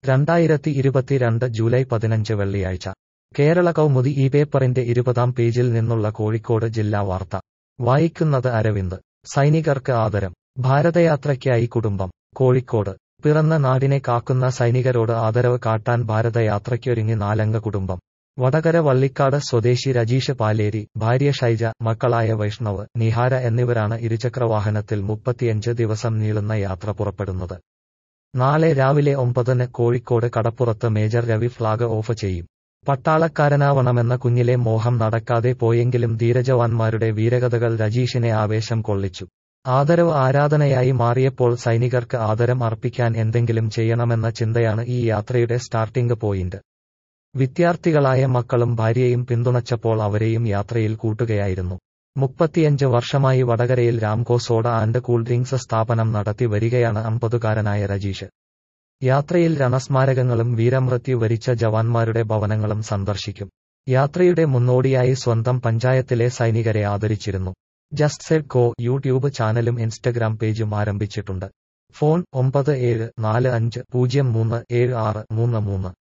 രണ്ടായിരത്തി ഇരുപത്തിരണ്ട് ജൂലൈ പതിനഞ്ച് വെള്ളിയാഴ്ച കേരള കൗമുദി ഈ പേപ്പറിന്റെ ഇരുപതാം പേജിൽ നിന്നുള്ള കോഴിക്കോട് ജില്ലാ വാർത്ത വായിക്കുന്നത് അരവിന്ദ് സൈനികർക്ക് ആദരം ഭാരതയാത്രയ്ക്കായി കുടുംബം കോഴിക്കോട് പിറന്ന നാടിനെ കാക്കുന്ന സൈനികരോട് ആദരവ് കാട്ടാൻ ഭാരതയാത്രയ്ക്കൊരുങ്ങി നാലംഗ കുടുംബം വടകര വള്ളിക്കാട് സ്വദേശി രജീഷ് പാലേരി ഭാര്യ ഷൈജ മക്കളായ വൈഷ്ണവ് നിഹാര എന്നിവരാണ് ഇരുചക്രവാഹനത്തിൽ മുപ്പത്തിയഞ്ച് ദിവസം നീളുന്ന യാത്ര പുറപ്പെടുന്നത് നാളെ രാവിലെ ഒമ്പതിന് കോഴിക്കോട് കടപ്പുറത്ത് മേജർ രവി ഫ്ളാഗ് ഓഫ് ചെയ്യും പട്ടാളക്കാരനാവണമെന്ന കുഞ്ഞിലെ മോഹം നടക്കാതെ പോയെങ്കിലും ധീരജവാന്മാരുടെ വീരകഥകൾ രജീഷിനെ ആവേശം കൊള്ളിച്ചു ആദരവ് ആരാധനയായി മാറിയപ്പോൾ സൈനികർക്ക് ആദരം അർപ്പിക്കാൻ എന്തെങ്കിലും ചെയ്യണമെന്ന ചിന്തയാണ് ഈ യാത്രയുടെ സ്റ്റാർട്ടിംഗ് പോയിന്റ് വിദ്യാർത്ഥികളായ മക്കളും ഭാര്യയും പിന്തുണച്ചപ്പോൾ അവരെയും യാത്രയിൽ കൂട്ടുകയായിരുന്നു മുപ്പത്തിയഞ്ച് വർഷമായി വടകരയിൽ Ramco soda and cool drinks സ്ഥാപനം നടത്തി വരികയാണ് അമ്പതുകാരനായ രജീഷ് യാത്രയിൽ രണസ്മാരകങ്ങളും വീരമൃത്യു വരിച്ച ജവാന്മാരുടെ ഭവനങ്ങളും സന്ദർശിക്കും യാത്രയുടെ മുന്നോടിയായി സ്വന്തം പഞ്ചായത്തിലെ സൈനികരെ ആദരിച്ചിരുന്നു ജസ്റ്റ് സെഡ് കോ യൂട്യൂബ് ചാനലും ഇൻസ്റ്റഗ്രാം പേജും ആരംഭിച്ചിട്ടുണ്ട് ഫോൺ ഒമ്പത് ഏഴ് നാല് അഞ്ച് പൂജ്യം മൂന്ന് ഏഴ് ആറ് മൂന്ന് മൂന്ന്